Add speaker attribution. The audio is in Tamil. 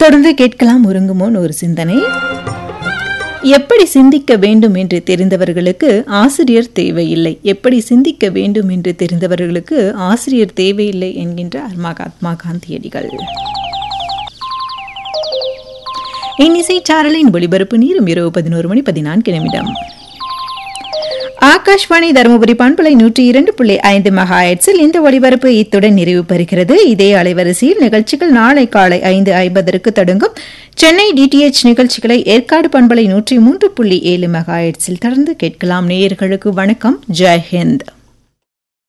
Speaker 1: தொடர்ந்து கேட்கலாம் ஒருங்குமோன் ஒரு சிந்தனை எப்படி சிந்திக்க வேண்டும் என்று தெரிந்தவர்களுக்கு ஆசிரியர் தேவையில்லை எப்படி சிந்திக்க வேண்டும் என்று தெரிந்தவர்களுக்கு ஆசிரியர் தேவையில்லை என்கின்ற மகாத்மா காந்தியடிகள் இன்னிசை சாரலின் ஒளிபரப்பு நீரும் இரவு பதினோரு மணி பதினான்கு நிமிடம் ஆகாஷ்வாணி தருமபுரி பண்பலை நூற்றி இரண்டு புள்ளி ஐந்து மெகாஹெட்ஸில் இந்த ஒளிபரப்பு இத்துடன் நிறைவு பெறுகிறது இதே அலைவரிசையில் நிகழ்ச்சிகள் நாளை காலை ஐந்து ஐம்பதற்கு தொடங்கும் சென்னை டிடிஎச் நிகழ்ச்சிகளை ஏற்காடு பண்பலை நூற்றி மூன்று புள்ளி ஏழு மெகாஹெட்ஸில் தொடர்ந்து கேட்கலாம் நேயர்களுக்கு வணக்கம் ஜெய் ஹிந்த்